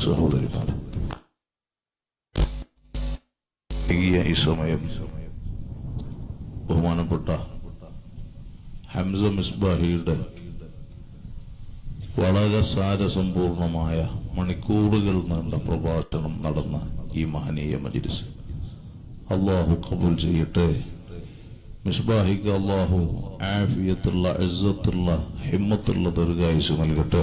സഹോദരിമാർ ഈ ഈ സമയം ബഹുമാനപ്പെട്ട ഹംസ മിസ്ബാഹിയുടെ വളരെ സാരസമ്പൂർണമായ മണിക്കൂറുകൾ നീണ്ട പ്രഭാഷണം നടന്ന ഈ മഹനീയ മജിലിസ് അള്ളാഹു കബൂൽ ചെയ്യട്ടെ മിസ്ബാഹിക്ക് അള്ളാഹു ആഫിയത്തുള്ള ഇസ്സത്തുള്ള ഹിമ്മത്തുള്ള ദീർഘായുസ് നൽകട്ടെ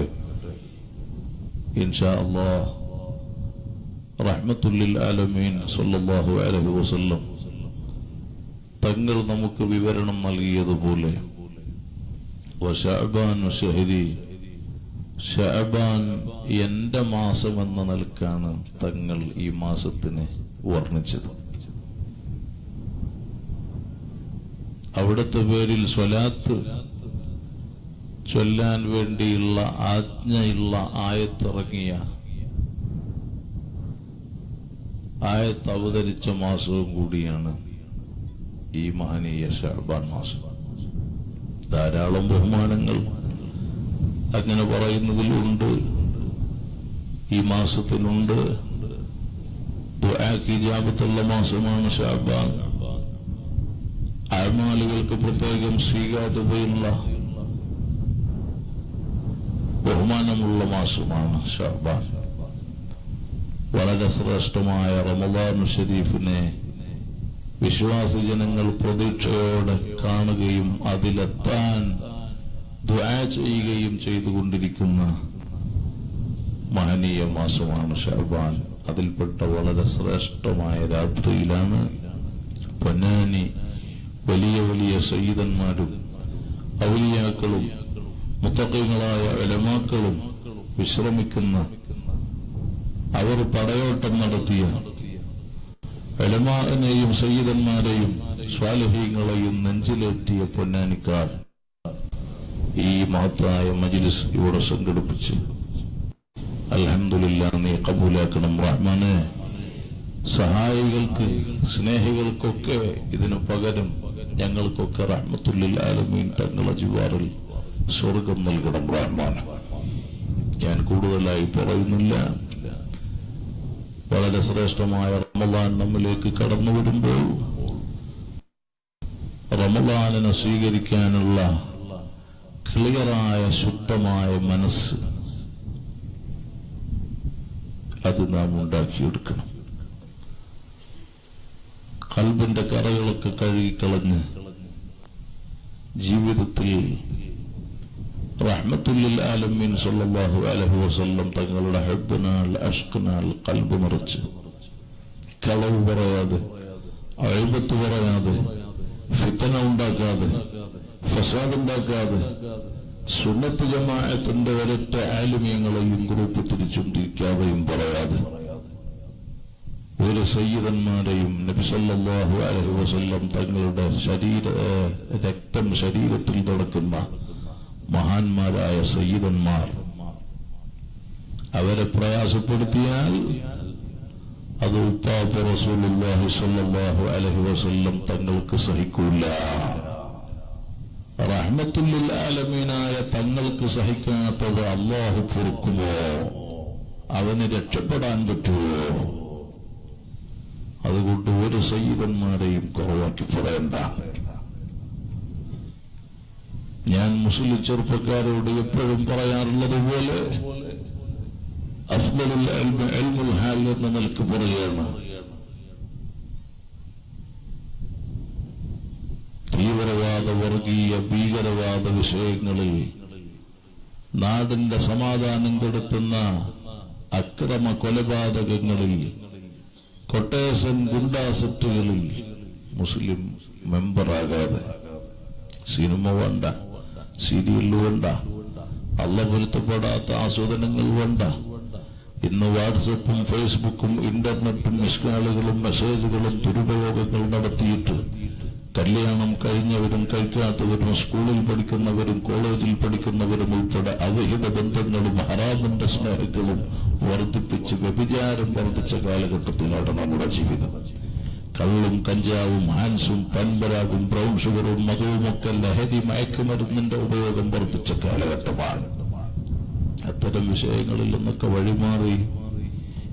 ഇൻഷാ അള്ളാഹ് റഹ്മത്തുല്ലിൽ ആലമീൻ സല്ലല്ലാഹു അലൈഹി വസല്ലം തങ്ങൾ നമുക്ക് വിവരണം നൽകിയതുപോലെ വശഅബാൻ ഷഹരി ഷഅബാൻ എന്റെ മാസം എന്ന നിലക്കാണ് തങ്ങൾ ഈ മാസത്തിനെ വർണ്ണിച്ചത് അവിടുത്തെ പേരിൽ സ്വലാത്ത് ചൊല്ലാൻ വേണ്ടിയുള്ള ആജ്ഞയുള്ള ആയത്തിറങ്ങിയ ആയത്ത് അവതരിച്ച മാസവും കൂടിയാണ് ഈ മഹനീയ ഷാബാൻ മാസം ധാരാളം ബഹുമാനങ്ങൾ അങ്ങനെ പറയുന്നതിലുണ്ട് ഈ മാസത്തിലുണ്ട് ദുആക്ക് ഇജാബത്തുള്ള മാസമാണ് ഷാബാൻ അമാലുകൾക്ക് പ്രത്യേകം സ്വീകാര്യതയുള്ള ബഹുമാനമുള്ള മാസമാണ് ഷാബാൻ വളരെ ശ്രേഷ്ഠമായ റമദാൻ ഷരീഫിനെ വിശ്വാസി ജനങ്ങൾ പ്രതീക്ഷയോടെ കാണുകയും അതിലെത്താൻ ദുആ ചെയ്യുകയും ചെയ്തുകൊണ്ടിരിക്കുന്ന മഹനീയ മാസമാണ് ഷാബാൻ അതിൽപ്പെട്ട വളരെ ശ്രേഷ്ഠമായ രാത്രിയിലാണ് പൊന്നാനി വലിയ വലിയ സയ്യിദന്മാരും ഔലിയാക്കളും മുത്തക്കങ്ങളായ എലമാക്കളും വിശ്രമിക്കുന്ന അവർ പടയോട്ടം നടത്തിയ എലമാനെയും സയ്യിദന്മാരെയും സ്വാലഹീങ്ങളെയും നെഞ്ചിലേറ്റിയ പൊന്നാനിക്കാർ ഈ മഹത്തായ മജിലിസ് ഇവിടെ സംഘടിപ്പിച്ച് അൽഹംദുലില്ലാ നീ കബൂലാക്കണം റഹ്മാനെ സഹായികൾക്ക് സ്നേഹികൾക്കൊക്കെ ഇതിനു പകരം ഞങ്ങൾക്കൊക്കെ റഹ്മത്തുല്ലിൽ ആലമീൻ തങ്ങളെ ജിവാറിൽ സ്വർഗം നൽകണം റഹ്മാൻ ഞാൻ കൂടുതലായി പറയുന്നില്ല വളരെ ശ്രേഷ്ഠമായ റമദാൻ നമ്മിലേക്ക് കടന്നു വരുമ്പോൾ റമദാനിനെ സ്വീകരിക്കാനുള്ള ക്ലിയറായ ശുദ്ധമായ മനസ്സ് അത് നാം ഉണ്ടാക്കിയെടുക്കണം കൽബിന്റെ കറകളൊക്കെ കഴുകിക്കളഞ്ഞ് ജീവിതത്തിൽ റഹ്മത്തുല്ലിൽ ആലമീൻ സല്ലല്ലാഹു അലൈഹി വസല്ലം തങ്ങളുടെ ഹബ്ബിനാൽ അഷ്കിനാൽ കൽബ് നിറച്ച് കളവ് പറയാതെ അഴിബത്ത് പറയാതെ ഫിത്തന ഉണ്ടാക്കാതെ ഫസാദ് ഉണ്ടാക്കാതെ സുന്നത്ത് ജമാഅത്തിന്റെ ഒരൊറ്റ ആലിമ്യങ്ങളെയും ഗ്രൂപ്പ് തിരിച്ചും തിരിക്കാതെയും പറയാതെ ഒരു സയ്യിദന്മാരെയും നബി സല്ലല്ലാഹു അലൈഹി വസല്ലം തങ്ങളുടെ ശരീര ഏഹ്, രക്തം ശരീരത്തിൽ നടക്കുന്ന മഹാന്മാരായ സയ്യിദന്മാർ അവരെ പ്രയാസപ്പെടുത്തിയാൽ അത് ഉപ്പാപ്പ റസൂലുള്ളാഹി സ്വല്ലല്ലാഹു അലൈഹി വസല്ലം തങ്ങൾക്ക് സഹിക്കൂല റഹ്മത്തുല്ലിൽ ആലമീനായ തങ്ങൾക്ക് സഹിക്കാത്തത് അള്ളാഹു പൊറുക്കുമോ അവന് രക്ഷപ്പെടാൻ പറ്റുമോ അതുകൊണ്ട് ഒരു സയ്യിദന്മാരെയും കുറവാക്കി പറയണ്ട ഞാൻ മുസ്ലിം ചെറുപ്പക്കാരോട് എപ്പോഴും പറയാറുള്ളത് പോലെ അഫ്ദലുൽ ഇൽമി ഇൽമുൽ ഹാൽ എന്ന നിലക്ക് പറയുകയാണ് തീവ്രവാദ വർഗീയ ഭീകരവാദ വിഷയങ്ങളിൽ നാടിന്റെ സമാധാനം കെടുത്തുന്ന അക്രമ കൊലപാതകങ്ങളിൽ കൊട്ടേഷൻ ഗുണ്ടാസെറ്റുകളിൽ മുസ്ലിം മെമ്പറാകാതെ സിനിമ വേണ്ട സീരിയൽ വേണ്ട അല്ല പൊരുത്തപ്പെടാത്ത ആസ്വാദനങ്ങൾ വേണ്ട ഇന്ന് വാട്സപ്പും ഫേസ്ബുക്കും ഇന്റർനെറ്റും മിസ്കാളുകളും മെസ്സേജുകളും ദുരുപയോഗങ്ങൾ നടത്തിയിട്ട് കല്യാണം കഴിഞ്ഞവരും കഴിക്കാത്തവരും സ്കൂളിൽ പഠിക്കുന്നവരും കോളേജിൽ പഠിക്കുന്നവരും ഉൾപ്പെടെ അവിഹിത ബന്ധങ്ങളും ഹറാമിന്റെ സ്നേഹങ്ങളും വർദ്ധിപ്പിച്ച് വ്യഭിചാരം വർദ്ധിച്ച കാലഘട്ടത്തിലാണ് നമ്മുടെ ജീവിതം കള്ളും കഞ്ചാവും ഹാൻസും പൻപരാഗും ബ്രൗൺ ഷുഗറും മധുവുമൊക്കെ ലഹരി മയക്കുമരുന്നിന്റെ ഉപയോഗം വർദ്ധിച്ച കാലഘട്ടമാണ് അത്തരം വിഷയങ്ങളിൽ നിന്നൊക്കെ വഴിമാറി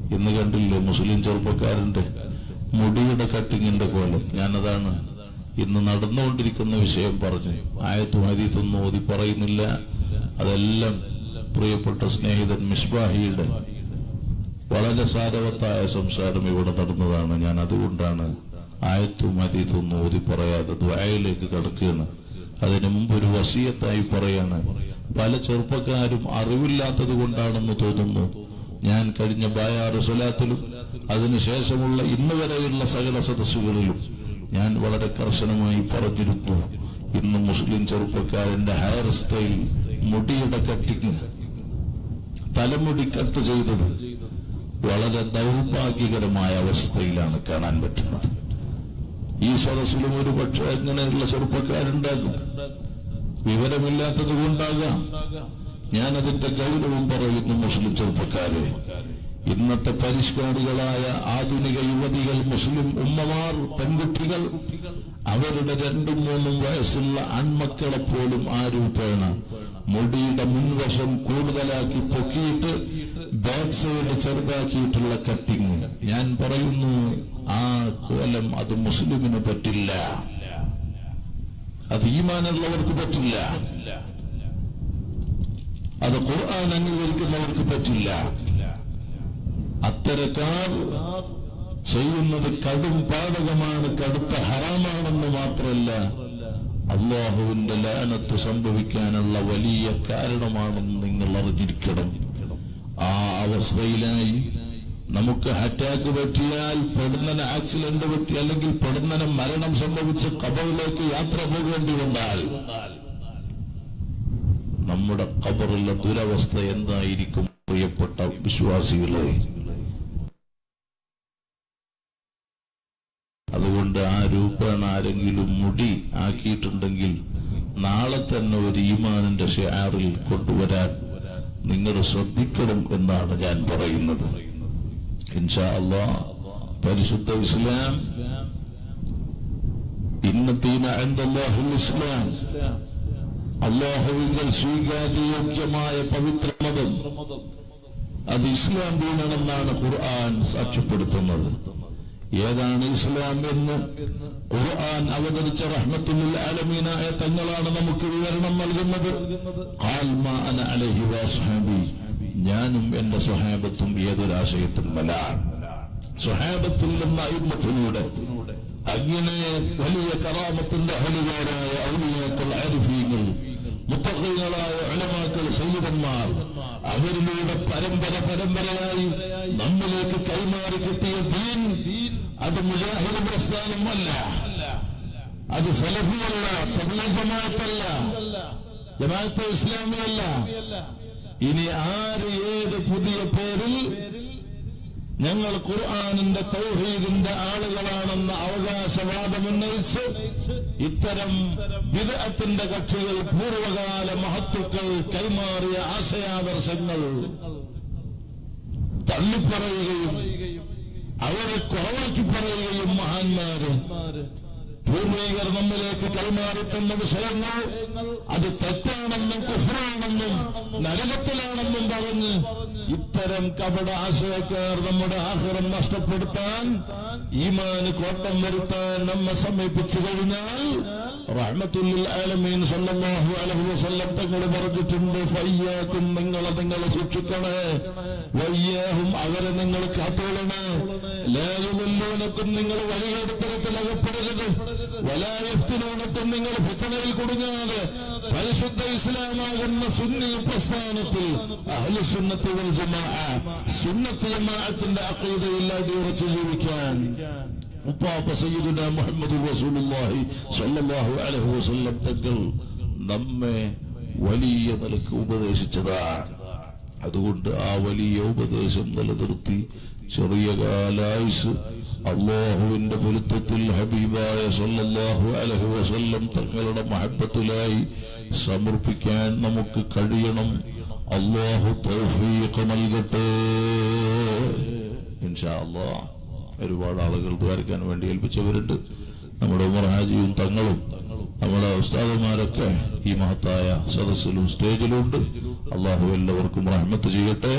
ഇന്ന് കണ്ടില്ലേ മുസ്ലിം ചെറുപ്പക്കാരന്റെ മുടിയുടെ കട്ടിങ്ങിന്റെ കോലം ഞാനതാണ് ഇന്ന് നടന്നുകൊണ്ടിരിക്കുന്ന വിഷയം പറഞ്ഞു ആയത്തും ഹദീത്തൊന്നും ഓതി പറയുന്നില്ല അതെല്ലാം പ്രിയപ്പെട്ട സ്നേഹിതൻ മിസ്ബാഹിയുടെ വളരെ സാരവത്തായ സംസാരം ഇവിടെ നടന്നതാണ് ഞാൻ അതുകൊണ്ടാണ് ആയത്തും ഹദീത്തും ഓതി പറയാതെ ദ്വായയിലേക്ക് കടക്കുകയാണ് അതിനു മുമ്പ് ഒരു വസീയത്തായി പറയാണ് പല ചെറുപ്പക്കാരും അറിവില്ലാത്തത് കൊണ്ടാണെന്ന് തോന്നുന്നു ഞാൻ കഴിഞ്ഞ ബായാറ് സ്വലാത്തിലും അതിനുശേഷമുള്ള ഇന്ന് വരെയുള്ള സകല സദസ്സുകളിലും ഞാൻ വളരെ കർശനമായി പറഞ്ഞിരുന്നു ഇന്ന് മുസ്ലിം ചെറുപ്പക്കാരന്റെ ഹെയർ സ്റ്റൈൽ മുടിയുടെ കട്ടിങ് തലമുടി കട്ട് ചെയ്തത് വളരെ ദൗർഭാഗ്യകരമായ അവസ്ഥയിലാണ് കാണാൻ പറ്റുന്നത് ഈ സദസ്സിലും ഒരു പക്ഷേ അങ്ങനെയുള്ള ചെറുപ്പക്കാരുണ്ടാകും വിവരമില്ലാത്തത് കൊണ്ടാകാം ഞാനതിന്റെ ഗൗരവം പറയുന്നു മുസ്ലിം ചെറുപ്പക്കാരെ ഇന്നത്തെ പരിഷ്കാരികളായ ആധുനിക യുവതികൾ മുസ്ലിം ഉമ്മമാർ പെൺകുട്ടികൾ അവരുടെ രണ്ടും മൂന്നും വയസ്സുള്ള ആൺമക്കളെ പോലും ആ രൂപേണ മുടിയുടെ മുൻവശം കൂടുതലാക്കി പൊക്കിയിട്ട് ബാക്ക് സൈഡ് ചെറുതാക്കിയിട്ടുള്ള കട്ടിങ് ഞാൻ പറയുന്നു ആ കോലം അത് മുസ്ലിമിന് പറ്റില്ല അത് ഈമാനുള്ളവർക്ക് പറ്റില്ല അത് ഖുർആൻ അംഗീകരിക്കുന്നവർക്ക് പറ്റില്ല അത്തരക്കാർ ചെയ്യുന്നത് കടും പാതകമാണ് കടുത്ത ഹറാമാണെന്ന് മാത്രമല്ല അള്ളാഹുവിന്റെ ലാനത്ത് സംഭവിക്കാനുള്ള വലിയ കാരണമാണെന്ന് നിങ്ങൾ അറിഞ്ഞിരിക്കണം ആ അവസ്ഥയിലായി നമുക്ക് അറ്റാക്ക് പറ്റിയാൽ പെടുന്നതിന് ആക്സിഡന്റ് പറ്റി അല്ലെങ്കിൽ പെടുന്നതിന് മരണം സംഭവിച്ച് കബറിലേക്ക് യാത്ര പോകേണ്ടി വന്നാൽ നമ്മുടെ കബറിലെ ദുരവസ്ഥ എന്തായിരിക്കും പ്രിയപ്പെട്ട വിശ്വാസികളെ അതുകൊണ്ട് ആ രൂപേണ ആരെങ്കിലും മുടി ആക്കിയിട്ടുണ്ടെങ്കിൽ നാളെ തന്നെ ഒരു ഈമാനിന്റെ ഷെയറിൽ കൊണ്ടുവരാൻ നിങ്ങൾ ശ്രദ്ധിക്കണം എന്നാണ് ഞാൻ പറയുന്നത് ഇൻഷാ അള്ളാ പരിശുദ്ധ ഇസ്ലാം ഇന്നത്തീന അൻദല്ലാഹുൽ ഇസ്ലാം അള്ളാഹുവിങ്കൽ സ്വീകാര്യോഗ്യമായ പവിത്ര മതം അത് ഇസ്ലാം ദീനാണെന്നാണ് ഖുർആൻ സാക്ഷ്യപ്പെടുത്തുന്നത് ഏതാണ് ഇസ്ലാം എന്ന് ഖുർആൻ അവതരിച്ച റഹ്മത്തുൽ ആലമീനായ തങ്ങളാണ് നമുക്ക് വിവരണം നൽകുന്നത് ഖാൽ മാ അന അലൈഹി വസ്ഹാബി ഞാനും എന്റെ സ്വഹാബത്തും ഏതൊരാശയത്തിന്മലാണ് സ്വഹാബത്തിൽ നിന്ന് അയിമത്തിലൂടെ അങ്ങനെ വലിയ കറാമത്തിന്റെ അഹലുകാരായ ഔലിയാക്കൾ ആരിഫീങ്ങൾ മുത്തഖീങ്ങളായ ഉലമാക്കൾ സയ്യിദന്മാർ അവരിലൂടെ പരമ്പര പരമ്പരയായി നമ്മിലേക്ക് കൈമാറി കിട്ടിയ ദീൻ അത് മുജാഹിദ് പ്രസ്ഥാനമല്ല അത് സലഫിയല്ല തബ്ലീ ജമാഅത്തല്ല ജമാഅത്തെ ഇസ്ലാമിയല്ല ഇനി ആര് ഏത് പുതിയ പേരിൽ ഞങ്ങൾ ഖുർആാനിന്റെ തൗഹീദിന്റെ ആളുകളാണെന്ന അവകാശവാദം ഉന്നയിച്ച് ഇത്തരം വിദഗ്ധത്തിന്റെ കക്ഷികൾ പൂർവകാല മഹത്തുക്കൾ കൈമാറിയ ആശയാദർശങ്ങൾ തള്ളിപ്പറയുകയും അവരെ കുറവാക്കി പറയുകയും മഹാന്മാര് പൂർവികർ നമ്മിലേക്ക് കൈമാറിത്തന്ന വിഷയങ്ങൾ അത് തെറ്റാണെന്നും കുഫറാണെന്നും നരകത്തിലാണെന്നും പറഞ്ഞ് ഇത്തരം കപട ആശയക്കാർ നമ്മുടെ ആഹാരം നഷ്ടപ്പെടുത്താൻ ഈമാന് കോട്ടം വരുത്താൻ നമ്മെ സമീപിച്ചു കഴിഞ്ഞാൽ റഹ്മത്തുല്ലിൽ ആലമീൻ സല്ലല്ലാഹു അലൈഹി വസല്ലം തങ്ങൾ പറഞ്ഞിട്ടുണ്ട് ഫയ്യാക്കും നിങ്ങളെ നിങ്ങൾ സൂക്ഷിക്കണേ വയ്യാഹും അവരെ നിങ്ങൾ കാത്തോളണേ ലായുമല്ലൂനക്കും നിങ്ങൾ വഴികേടുത്തരത്തിൽ അകപ്പെടരുത് വലായഫ്തിനൂനക്കും നിങ്ങൾ ഫിത്തനയിൽ കുടുങ്ങാതെ പരിശുദ്ധ ഇസ്ലാമാകുന്ന സുന്നി പ്രസ്ഥാനത്തിൽ അഹ്ലുസുന്നത്ത് വൽ ജമാഅ സുന്നത്ത് ജമാഅത്തിന്റെ അഖീദയിൽ അടിയുറച്ച് ജീവിക്കാൻ ഉപ്പാപ്പ സയ്യിദുന മുഹമ്മദ് റസൂലുള്ളാഹി സ്വല്ലല്ലാഹു അലൈഹി വസല്ലം തങ്ങൾ നമ്മെ വലിയ നിലക്ക് ഉപദേശിച്ചതാണ് അതുകൊണ്ട് ആ വലിയ ഉപദേശം നിലനിർത്തി ചെറിയ കാലായുസ് അള്ളാഹുവിന്റെ പൊരുത്തത്തിൽ ഹബീബായ സല്ലല്ലാഹു അലൈഹി വസല്ലം തങ്ങളുടെ മഹബത്തിലായി സമർപ്പിക്കാൻ നമുക്ക് കഴിയണം അള്ളാഹു തൗഫീഖ് നൽകട്ടെ ഇൻഷാ അള്ളാഹ് ഒരുപാട് ആളുകൾ ദ്വാരിക്കാൻ വേണ്ടി ഏൽപ്പിച്ചവരുണ്ട് നമ്മുടെ ഉമർ ഹാജിയും തങ്ങളും നമ്മുടെ ഉസ്താദന്മാരൊക്കെ ഈ മഹത്തായ സദസ്സിലും സ്റ്റേജിലും ഉണ്ട് അള്ളാഹു എല്ലാവർക്കും റഹ്മത്ത് ചെയ്യട്ടെ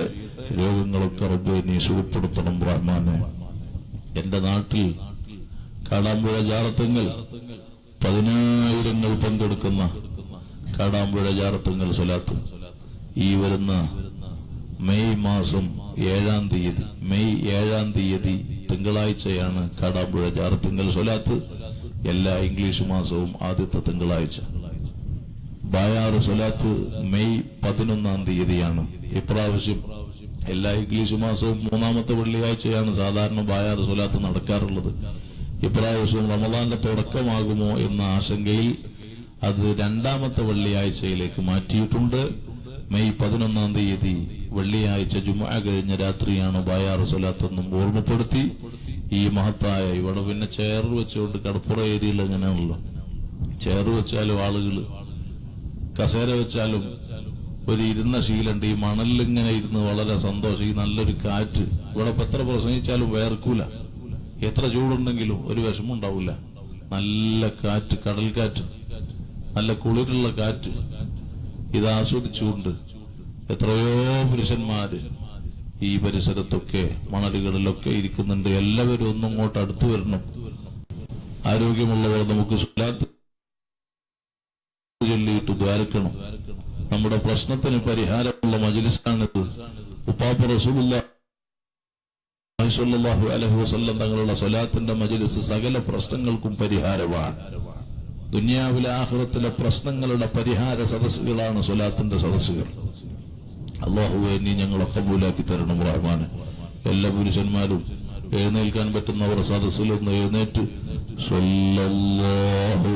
രോഗങ്ങളൊക്കെ റബ്ബെ നീ സുഖപ്പെടുത്തണം റഹ്മാനെ എന്റെ നാട്ടിൽ കാടാമ്പുഴ ജാറത്തുങ്ങൾ പതിനായിരങ്ങൾ പങ്കെടുക്കുന്ന കാടാമ്പുഴ ജാറത്തുങ്ങൾ സ്വലാത്ത് ഈ വരുന്ന മെയ് മാസം ഏഴാം തീയതി മെയ് ഏഴാം തീയതി തിങ്കളാഴ്ചയാണ് കാടാമ്പുഴ ജാറത്തുങ്കൽ സ്വലാത്ത് എല്ലാ ഇംഗ്ലീഷ് മാസവും ആദ്യത്തെ തിങ്കളാഴ്ച ബായാറ് സ്വലാത്ത് മെയ് പതിനൊന്നാം തീയതിയാണ് ഇപ്രാവശ്യം എല്ലാ ഇംഗ്ലീഷ് മാസവും മൂന്നാമത്തെ വെള്ളിയാഴ്ചയാണ് സാധാരണ ബായാറ് സ്വലാത്ത് നടക്കാറുള്ളത് ഇപ്രാവശ്യം റമദാന്റെ തുടക്കമാകുമോ എന്ന ആശങ്കയിൽ അത് രണ്ടാമത്തെ വെള്ളിയാഴ്ചയിലേക്ക് മാറ്റിയിട്ടുണ്ട് മെയ് പതിനൊന്നാം തീയതി വെള്ളിയാഴ്ച ജുമാ കഴിഞ്ഞ രാത്രിയാണ് ബായാറ് സ്വലാത്ത് എന്നും ഓർമ്മപ്പെടുത്തി ഈ മഹത്തായ ഇവിടെ പിന്നെ ചെയർ വെച്ചുകൊണ്ട് കടപ്പുറ ഏരിയയിൽ എങ്ങനെയാണല്ലോ ചെയർ വെച്ചാലും ആളുകള് കസേര വെച്ചാലും ഒരു ഇരുന്ന ശീലുണ്ട് ഈ മണലിൽ ഇങ്ങനെ ഇരുന്ന് വളരെ സന്തോഷം ഈ നല്ലൊരു കാറ്റ് ഇവിടെ ഇപ്പൊ എത്ര പ്രസംഗിച്ചാലും വേർക്കൂല എത്ര ചൂടുണ്ടെങ്കിലും ഒരു വിഷമം ഉണ്ടാവില്ല നല്ല കാറ്റ് കടൽ കാറ്റ് നല്ല കുളിരുള്ള കാറ്റ് ഇത് ആസ്വദിച്ചുകൊണ്ട് എത്രയോ പുരുഷന്മാര് ഈ പരിസരത്തൊക്കെ മണലുകളിലൊക്കെ ഇരിക്കുന്നുണ്ട് എല്ലാവരും ഒന്നും ഇങ്ങോട്ട് അടുത്തു വരണം ആരോഗ്യമുള്ളവർ നമുക്ക് സ്വലാത്ത് ചൊല്ലിയിട്ട് ദ്വാരക്കണം നമ്മുടെ പ്രശ്നത്തിന് പരിഹാരമുള്ള മജിലിസാണിത് ഉപ്പാപ്പ റസൂലുള്ള സല്ലല്ലാഹു അലൈഹി വസല്ലം തങ്ങളുടെ സ്വലാത്തിന്റെ മജിലിസ് സകല പ്രശ്നങ്ങൾക്കും പരിഹാരമാണ് ദുനിയാവിലെ ആഹ്റത്തിലെ പ്രശ്നങ്ങളുടെ പരിഹാര സദസ്സുകളാണ് സ്വലാത്തിന്റെ സദസ്സുകൾ അള്ളാഹുവെ നീ ഞങ്ങളെ കബൂലാക്കി തരണം റഹ്മാന് എല്ലാ പുരുഷന്മാരും എഴുന്നേൽക്കാൻ പറ്റുന്നവർ സദസ്സിലൊന്ന് എഴുന്നേറ്റ് സ്വല്ലല്ലാഹു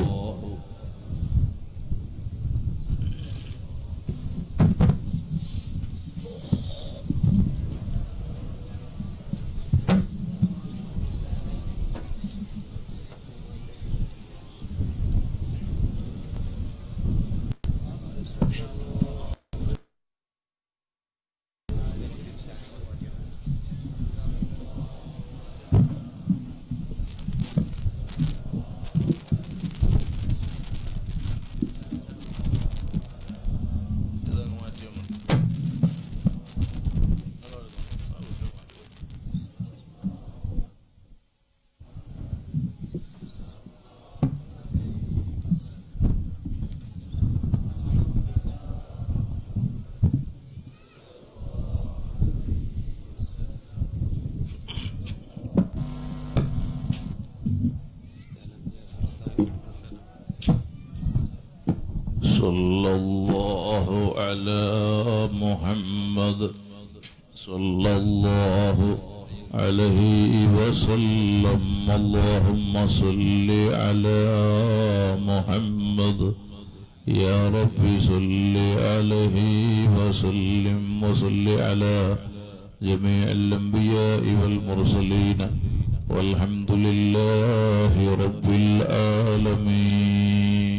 صلى الله على محمد صلى الله عليه وسلم اللهم صل على محمد يا رب صل عليه وسلم وصل على جميع الأنبياء والمرسلين والحمد لله رب العالمين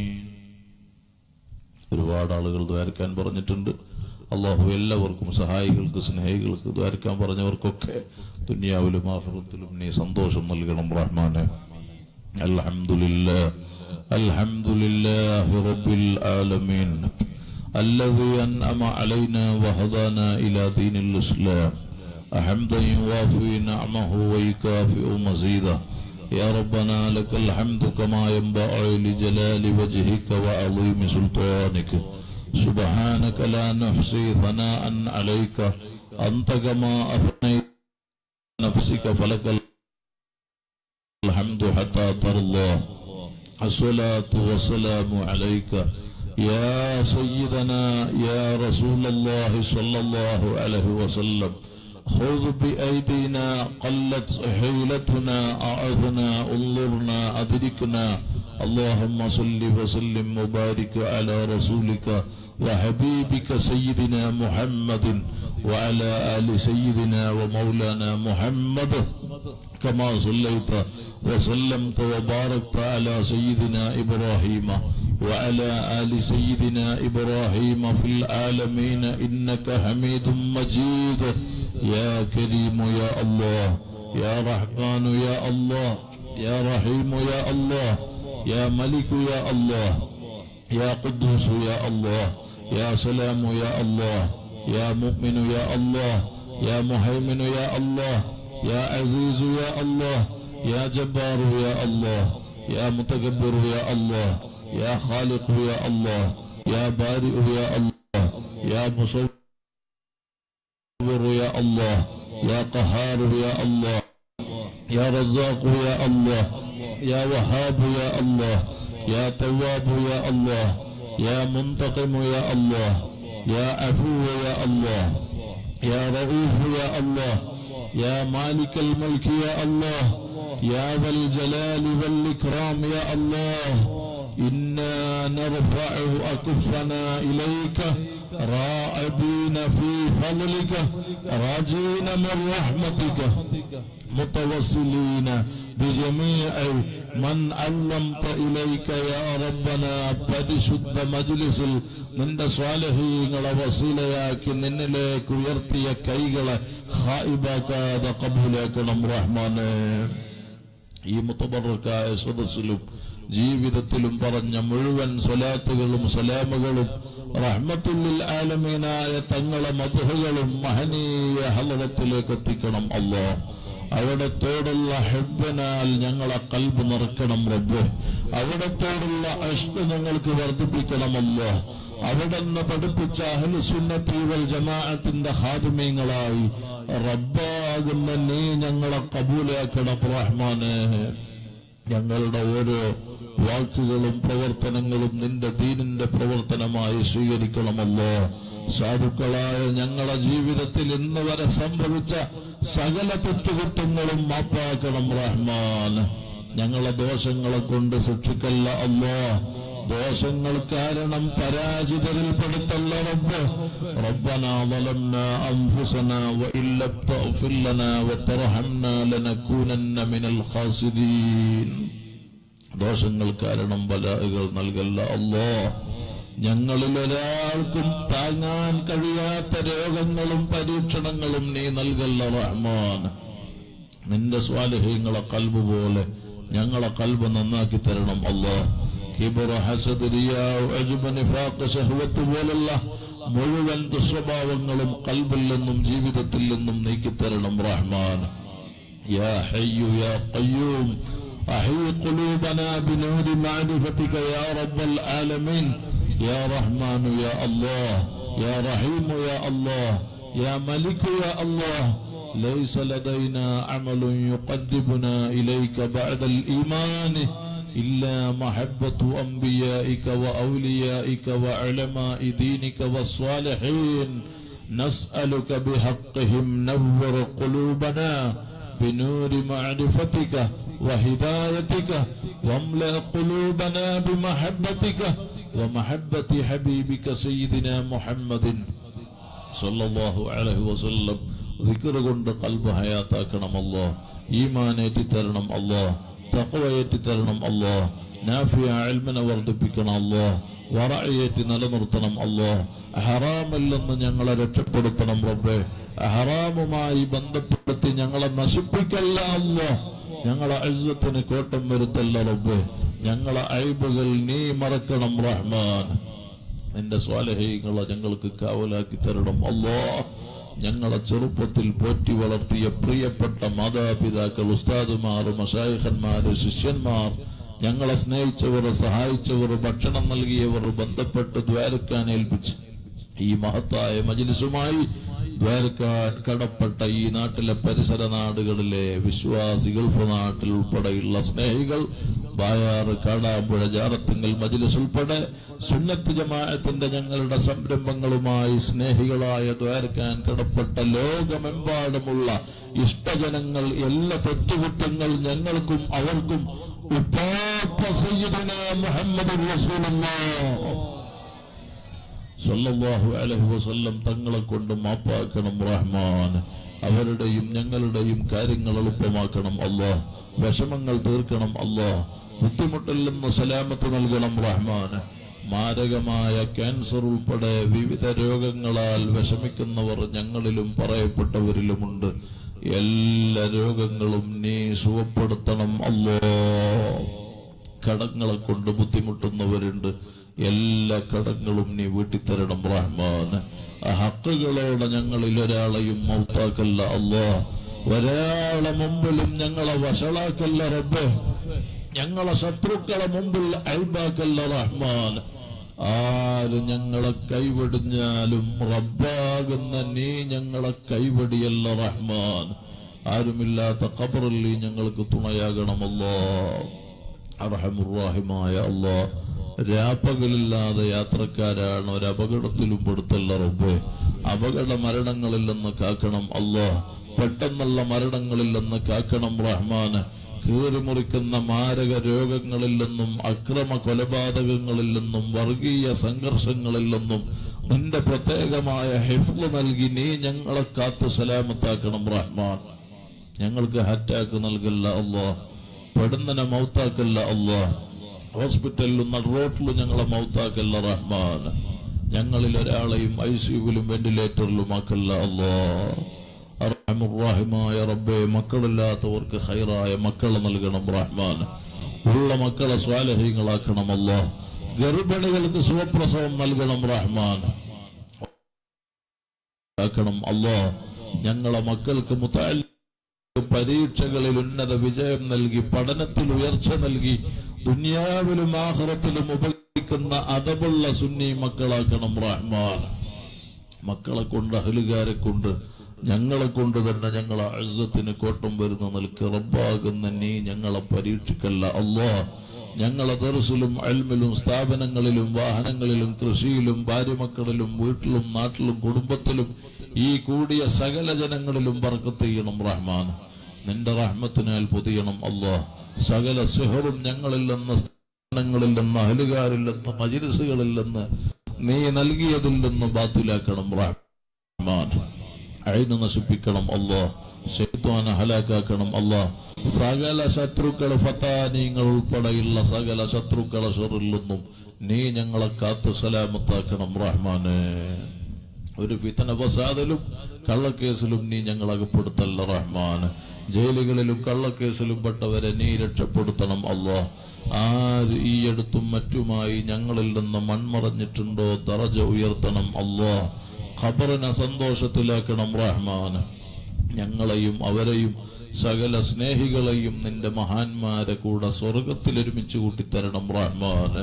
ഒരുപാട് ആളുകൾ ദ്വാരക്കാൻ പറഞ്ഞിട്ടുണ്ട് അള്ളാഹു എല്ലാവർക്കും സഹായികൾക്ക് സ്നേഹികൾക്ക് ദ്വാരക്കാൻ പറഞ്ഞവർക്കൊക്കെ ദുനിയാവിലും ആഹ്റത്തിലും നീ സന്തോഷം നൽകണം റഹ്മാനെ അൽഹംദുലില്ലാ അൽഹംദുലില്ലാഹി റബ്ബിൽ ആലമീൻ الذي أنعم علينا وهدانا إلى دين الإسلام حمدا يوافي نعمه ويكافئ مزيده يا ربنا لك الحمد كما ينبغي لجلال وجهك وعظيم سلطانك سبحانك لا نحصي ثناء عليك أنت كما أثنيت نفسك فلك الحمد حتى ترضى الصلاة والسلام عليك يا سيدنا يا رسول الله صلى الله عليه وسلم خذ بأيدينا قلت حيلتنا أعذنا انظرنا أدركنا اللهم صل وسلم وبارك على رسولك وحبيبك سيدنا محمد وعلى آل سيدنا ومولانا محمد كما صليت وسلمت وباركت على سيدنا إبراهيم وعلى آل سيدنا إبراهيم في العالمين إنك حميد مجيد يا كريم يا الله يا رحمن يا الله يا رحيم يا الله يا ملك يا الله يا قدوس يا الله يا سلام يا الله يا مؤمن يا الله يا مهيمن يا الله يا عزيز يا الله يا جبار يا الله يا متكبر يا الله يا خالق يا الله يا بارئ يا الله يا مصور يا الله يا قهار يا الله يا رزاق يا الله يا وهاب يا الله يا تواب يا الله يا منتقم يا الله يا عفو يا الله يا رؤوف يا الله يا مالك الملك يا الله يا ذا الجلال والإكرام يا الله إنا نرفع أكفنا إليك راعبين في فضلك راجين من رحمتك متوسلين بجميع من علمت إليك يا ربنا പരിശുദ്ധ മജ്ലിസിൽ നിന്റെ സ്വാലഹീങ്ങളെ വസീലയാക്കി നിന്നിലേക്ക് ഉയർത്തിയ കൈകളെ ഹായിബാക്കാതെ കബൂലാക്കണം റഹ്മാനെ ഈ മുത്തബറക്കായ സദസ്സിലും ജീവിതത്തിലും പറഞ്ഞ മുഴുവൻ സ്വലാത്തുകളും സലാമുകളും റഹ്മത്തുല്ലിൽ ആലമീനായ തങ്ങളെ മധുഹകളും മഹനീയ ഹലവത്തിലേക്ക് എത്തിക്കണം അല്ലോ അവിടത്തോടുള്ള ഹെബനാൽ ഞങ്ങളെ കൽബ് നിറക്കണം റബ്ബ് അവിടത്തോടുള്ള അഷ്ട് ഞങ്ങൾക്ക് വർദ്ധിപ്പിക്കണമല്ലോ അവിടുന്ന് പഠിപ്പിച്ച അഹ്ലുസുന്നത്തി വൽ ജമാഅത്തിന്റെ ഹാദിമീങ്ങളായി റബ്ബാകുന്ന നീ ഞങ്ങളെ കബൂലാക്കണം റഹ്മാനെ ഞങ്ങളുടെ ഓരോ വാക്കുകളും പ്രവർത്തനങ്ങളും നിന്റെ ദീനിന്റെ പ്രവർത്തനമായി സ്വീകരിക്കണമല്ലോ സാധുക്കളായ ഞങ്ങളുടെ ജീവിതത്തിൽ ഇന്ന് വരെ സംഭവിച്ച സകല തെറ്റുകുറ്റങ്ങളും മാപ്പാക്കണം റഹ്മാൻ ഞങ്ങളെ ദോഷങ്ങളെ കൊണ്ട് ശിക്ഷിക്കല്ല അല്ലോ ദോഷങ്ങൾ കാരണം പരാജിതരിൽപ്പെടുത്തല്ല റബ്ബ് ربنا ظلمنا أنفسنا وإن لم تغفر لنا وترحمنا لنكونن من الخاسرين ദോഷങ്ങൾ കാരണം ബലാഹുകൾ നൽകല്ല അല്ലോ ഞങ്ങളിൽ ഒരാൾക്കും താങ്ങാൻ കഴിയാത്ത രോഗങ്ങളും പരീക്ഷണങ്ങളും നീ നൽകല്ല റഹ്മാൻ നിന്റെ സ്വാലഹ്യങ്ങളെ കൽബ് പോലെ ഞങ്ങളെ കൽബ് നന്നാക്കി തരണം അല്ലോ കിബറ ഹസദ് റിയാവ് അജുബ് നിഫാഖ് ശഹ്വത്ത് പോലുള്ള മുഴുവൻ ദുസ്വഭാവങ്ങളും കൽബിൽ നിന്നും ജീവിതത്തിൽ നിന്നും നീക്കിത്തരണം റഹ്മാൻ يا حي يا قيوم أحي قلوبنا بنور معرفتك يا رب العالمين يا رحمن يا الله يا رحيم يا الله يا ملك يا الله ليس لدينا عمل يقربنا إليك بعد الإيمان إلا محبة أنبيائك وأوليائك وعلماء دينك والصالحين نسألك بحقهم نور قلوبنا بنور معرفتك وهدايتك واملأ قلوبنا بمحبتك ومحبة حبيبك سيدنا محمد സല്ലല്ലാഹു അലൈഹി വസല്ലം ദിക്ർ കൊണ്ട് കൽബ് ഹയാത്താക്കണം അല്ലോ ഈമാനേറ്റി തരണം അല്ലോ തഖവയേറ്റി തരണം അല്ലോ നാഫിയ ഇൽമിനെ വർദ്ധിപ്പിക്കണം അല്ലോ വറയേറ്റി നിലനിർത്തണം അല്ലോ ഹറാമിൽ നിന്ന് ഞങ്ങളെ രക്ഷപ്പെടുത്തണം റബ്ബേ ഹറാമുമായി ബന്ധപ്പെടുത്തി ഞങ്ങളെ നശിപ്പിക്കല്ല അല്ലോ ഞങ്ങളെ അഴുത്തത്തിന് കോട്ടം വരുത്തല്ല റബ്ബേ ഞങ്ങളെ അഴിബുകൾ നീ മറക്കണം റഹ്മാൻ നിന്റെ സ്വാലഹീങ്ങളെ ഞങ്ങൾക്ക് കാവലാക്കി തരണം അല്ലോ ഞങ്ങളെ ചെറുപ്പത്തിൽ പോറ്റി വളർത്തിയ പ്രിയപ്പെട്ട മാതാപിതാക്കൾ ഉസ്താദുമാർ മഷായിഖന്മാര് ശിഷ്യന്മാർ ഞങ്ങളെ സ്നേഹിച്ചവർ സഹായിച്ചവർ ഭക്ഷണം നൽകിയവർ ബന്ധപ്പെട്ട് ദ്വാരക്കാൻ ഏൽപ്പിച്ച് ഈ മഹത്തായ മജിലിസുമായി ദ്വാരക്കാൻ കടപ്പെട്ട ഈ നാട്ടിലെ പരിസര നാടുകളിലെ വിശ്വാസി ഗൾഫ് നാട്ടിൽ ഉൾപ്പെടെയുള്ള സ്നേഹികൾ ബായാറ് കാടാമ്പുഴ ജാറത്തിങ്കൽ മജിലിസ് ഉൾപ്പെടെ സുന്നത്ത് ജമാഅത്തിന്റെ ഞങ്ങളുടെ സംരംഭങ്ങളുമായി സ്നേഹികളായ ദ്വാരക്കാൻ കടപ്പെട്ട ലോകമെമ്പാടുമുള്ള ഇഷ്ടജനങ്ങൾ എല്ലാ തെറ്റുകുറ്റങ്ങൾ ഞങ്ങൾക്കും അവർക്കും ഉപ്പാപ്പ സയ്യിദുന മുഹമ്മദ് റസൂലുള്ളാഹ് സല്ലല്ലാഹു അലൈഹി വസല്ലം തങ്ങളെ കൊണ്ട് മാപ്പാക്കണം റഹ്മാൻ അവരുടെയും ഞങ്ങളുടെയും കാര്യങ്ങൾ എളുപ്പമാക്കണം അല്ലാഹ് വിഷമങ്ങൾ തീർക്കണം അല്ലാഹ് ബുദ്ധിമുട്ടിൽ നിന്ന് സലാമത്ത് നൽകണം റഹ്മാൻ മാരകമായ ക്യാൻസർ ഉൾപ്പെടെ വിവിധ രോഗങ്ങളാൽ വിഷമിക്കുന്നവർ ഞങ്ങളിലും പറയപ്പെട്ടവരിലുമുണ്ട് എല്ലാ രോഗങ്ങളും നീ സുഖപ്പെടുത്തണം അല്ലോ കടങ്ങളെ കൊണ്ട് ബുദ്ധിമുട്ടുന്നവരുണ്ട് എല്ലാ കടങ്ങളും നീ വീട്ടിത്തരണം റഹ്മാൻ ആ ഹക്കുകളോടെ ഞങ്ങളിൽ ഒരാളെയും മൗത്താക്കല്ല അല്ലാ ഒരാളെ മുമ്പിലും ഞങ്ങളെ വഷളാക്കല്ല റബ്ബേ ഞങ്ങളെ ശത്രുക്കളെ മുമ്പിൽ അൽബാക്കല്ല റഹ്മാൻ ആര് ഞങ്ങളെ കൈവെടിഞ്ഞാലും റബ്ബാകുന്ന നീ ഞങ്ങളെ കൈവടിയല്ല റഹ്മാൻ ആരുമില്ലാത്ത ഖബറിൽ നീ ഞങ്ങൾക്ക് തുണയാകണമല്ലോ അർഹമുറാഹിമായ അല്ലാ രാപ്പകലില്ലാതെ യാത്രക്കാരാണ് ഒരു അപകടത്തിലും പെടുത്തല്ല റബ്ബേ അപകട മരണങ്ങളിൽ നിന്ന് കാക്കണം അല്ലാ പെട്ടെന്നുള്ള മരണങ്ങളിൽ നിന്ന് കാക്കണം റഹ്മാന് കീറിമുറിക്കുന്ന മാരക രോഗങ്ങളിൽ നിന്നും അക്രമ കൊലപാതകങ്ങളിൽ നിന്നും വർഗീയ സംഘർഷങ്ങളിൽ നിന്നും നിന്റെ പ്രത്യേകമായ ഹിഫ്ല് നൽകി നീ ഞങ്ങളെ കാത്ത് സലാമത്താക്കണം റഹ്മാൻ ഞങ്ങൾക്ക് അറ്റാക്ക് നൽകല്ല അല്ലാ പെടുന്നനെ മൗത്താക്കല്ല അല്ലാ ഹോസ്പിറ്റലിലും റോട്ടിലും ഞങ്ങളെ മൗത്താക്കല്ല റഹ്മാൻ ഞങ്ങളിൽ ഒരാളെയും ഐ സിയുവിലും വെന്റിലേറ്ററിലും ആക്കല്ല അല്ലാ അർഹമുറാഹിമായ റബ്ബെ മക്കളില്ലാത്തവർക്ക് ഹൈറായ മക്കളെ നൽകണം റഹ്മാൻ ഉള്ള മക്കളെ സ്വാലഹീങ്ങളാക്കണം അല്ലാ ഗർഭിണികൾക്ക് സുഖപ്രസവം നൽകണം റഹ്മാൻ ആക്കണം അല്ലാ ഞങ്ങളെ മക്കൾക്ക് മുത്താൽ പരീക്ഷകളിൽ ഉന്നത വിജയം നൽകി പഠനത്തിൽ ഉയർച്ച നൽകി ദുനിയാവിലും ആഹ്റത്തിലും ഉപയോഗിക്കുന്ന അതവുള്ള സുന്നി മക്കളാക്കണം റഹ്മാൻ മക്കളെ കൊണ്ട് അഹലുകാരെ കൊണ്ട് ഞങ്ങളെ കൊണ്ട് തന്നെ ഞങ്ങളെ അഴുസത്തിന് കോട്ടം വരുന്ന നിൽക്ക് റബ്ബാകുന്ന നീ ഞങ്ങളെ പരീക്ഷിക്കല്ല അല്ലാ ഞങ്ങളെ ദർസിലും അൽമിലും സ്ഥാപനങ്ങളിലും വാഹനങ്ങളിലും കൃഷിയിലും ഭാര്യമക്കളിലും വീട്ടിലും നാട്ടിലും കുടുംബത്തിലും ഈ കൂടിയ സകല ജനങ്ങളിലും ബർക്കത്ത് ചെയ്യണം റഹ്മാൻ നിന്റെ റഹ്മത്തിനാൽ പൊതിയണം അല്ലാ സകല സിഹറും ഞങ്ങളിൽ നിന്ന് സ്ഥാപനങ്ങളിൽ നിന്ന് അഹലുകാരിൽ നിന്ന് മജിലിസുകളിൽ നിന്ന് നീ നൽകിയതിൽ നിന്ന് ബാത്തിലാക്കണം റഹ്മാൻ അഴിന് നശിപ്പിക്കണം അല്ലാ ശൈത്വാനെ ഹലാക്കാക്കണം അല്ലാ സകല ശത്രുക്കൾ ഫത്താനീങ്ങൾ ഉൾപ്പെടെയുള്ള സകല ശത്രുക്കളെ ഷറിൽ നിന്നും നീ ഞങ്ങളെ കാത്ത് സലാമത്താക്കണം റഹ്മാനെ ഒരു ഫിത്തന ഫസാദിലും കള്ളക്കേസിലും നീ ഞങ്ങൾ അകപ്പെടുത്തല്ല റഹ്മാൻ ജയിലുകളിലും കള്ളക്കേസിലും പെട്ടവരെ നീ രക്ഷപ്പെടുത്തണം അല്ലാ ആര് ഈ അടുത്തും മറ്റുമായി ഞങ്ങളിൽ നിന്ന് മൺമറഞ്ഞിട്ടുണ്ടോ തറജ ഉയർത്തണം അല്ലാ ഖബറിനെ സന്തോഷത്തിലാക്കണം റഹ്മാൻ ഞങ്ങളെയും അവരെയും സകല സ്നേഹികളെയും നിന്റെ മഹാന്മാരെ കൂടെ സ്വർഗത്തിൽ ഒരുമിച്ച് കൂട്ടിത്തരണം റഹ്മാന്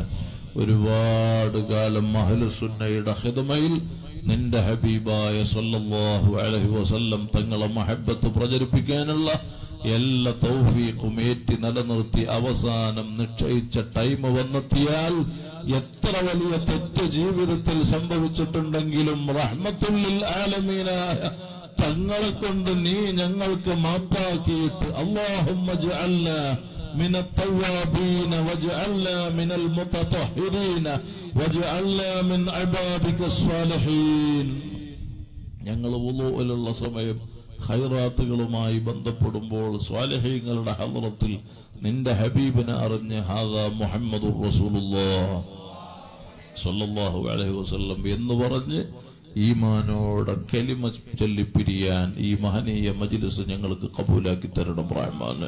ഒരുപാട് കാലം മഹലുസുന്നയുടെ ഹിതമയിൽ നിന്റെ ഹബീബായ സല്ലല്ലാഹു അലൈഹി വസല്ലം തങ്ങളെ മഹബത്ത് പ്രചരിപ്പിക്കാനുള്ള എല്ലാ തൗഫീഖും ഏറ്റി നിലനിർത്തി അവസാനം നിശ്ചയിച്ച ടൈം വന്നെത്തിയാൽ എത്ര വലിയ തെറ്റ് ജീവിതത്തിൽ സംഭവിച്ചിട്ടുണ്ടെങ്കിലും റഹ്മത്തുല്ലിൽ ആലമീനായ തങ്ങളെ കൊണ്ട് നീ ഞങ്ങൾക്ക് മാപ്പാക്കിയിട്ട് അള്ളാഹുമ്മ ജഅൽനാ من التوابين واجعلنا من المتطهرين واجعلنا من عبادك الصالحين ഞങ്ങൾ വുളുവിലുള്ള സമയം ഖൈറാത്തുകളുമായി ബന്ധപ്പെടുമ്പോൾ സ്വാലഹീങ്ങളുടെ ഹദ്റത്തിൽ നിന്റെ ഹബീബിനെ അറിഞ്ഞ് ഹാദ മുഹമ്മദ് റസൂലുള്ളാഹ് സല്ലല്ലാഹു അലൈഹി വസല്ലം എന്ന് പറഞ്ഞ് ഈമാനോടെ കലിമ ചൊല്ലിപ്പിരിയാൻ ഈ മഹനീയ മജ്ലിസ് ഞങ്ങൾക്ക് കബൂലാക്കി തരണം റഹ്മാന്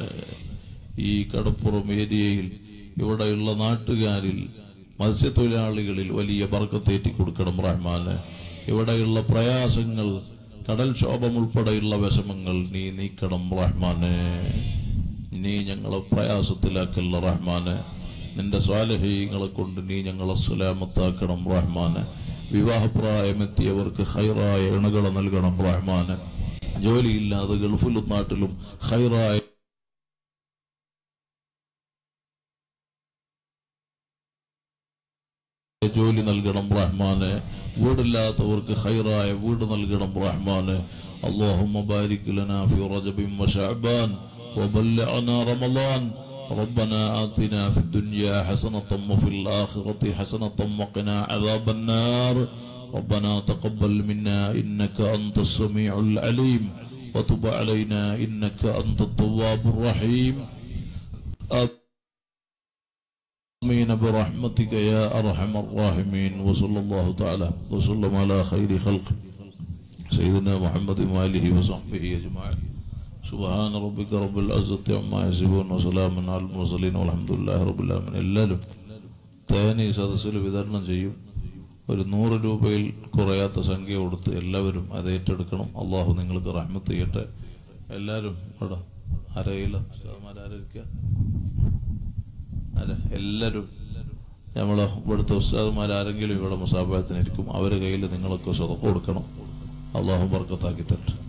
ഈ കടപ്പുറം ഏരിയയിൽ ഇവിടെയുള്ള നാട്ടുകാരിൽ മത്സ്യത്തൊഴിലാളികളിൽ വലിയ ബർക്കത്തേറ്റി കൊടുക്കണം റഹ്മാന് ഇവിടെയുള്ള പ്രയാസങ്ങൾ കടൽക്ഷോഭം ഉൾപ്പെടെയുള്ള വിഷമങ്ങൾ നീ നീക്കണം റഹ്മാന് നീ ഞങ്ങളെ പ്രയാസത്തിലാക്കല്ല റഹ്മാന് നിന്റെ സ്വാലഹീങ്ങളെ കൊണ്ട് നീ ഞങ്ങളെ സുലാമത്താക്കണം റഹ്മാന് വിവാഹപ്രായമെത്തിയവർക്ക് ഹൈറായ ഇണകളെ നൽകണം റഹ്മാന് ജോലിയില്ലാതെ ഗൾഫിലും നാട്ടിലും ഹൈറായ ജോലി നൽകണം റഹ്മാന് വീടില്ലാത്തവർക്ക് ഹൈറായ വീട് നൽകണം റഹ്മാന് اللهم بارك لنا في رجب وشعبان وبلغنا رمضان ربنا آتنا في الدنيا حسنة وفي الآخرة حسنة وقنا عذاب النار ربنا تقبل منا إنك أنت السميع العليم وتب علينا إنك أنت التواب الرحيم آمين برحمتك يا أرحم الراحمين وصلى الله تعالى وسلم على خير خلقه سيدنا محمد وآله وصحبه أجمعين سبحان ربك رب العزة عما يصفون وسلام على المرسلين والحمد لله رب العالمين എല്ലാവരും തേൻ ഈ സദസ്സിൽ വിതരണം ചെയ്യും ഒരു നൂറ് രൂപയിൽ കുറയാത്ത സംഖ്യ കൊടുത്ത് എല്ലാവരും അത് ഏറ്റെടുക്കണം അള്ളാഹു നിങ്ങൾക്ക് റഹ്മത്ത് ചെയ്യട്ടെ എല്ലാവരും ഇവിടെ ആരെയില്ല ആരൊക്കെ അല്ല എല്ലാവരും നമ്മളെ ഇവിടുത്തെ ഉസ്താദുമാർ ആരെങ്കിലും ഇവിടെ മുസാബഹത്തിനിരിക്കും അവരുടെ കയ്യിൽ നിങ്ങളൊക്കെ സ്വതം കൊടുക്കണം അള്ളാഹു ബർക്കത്താക്കി തരട്ടെ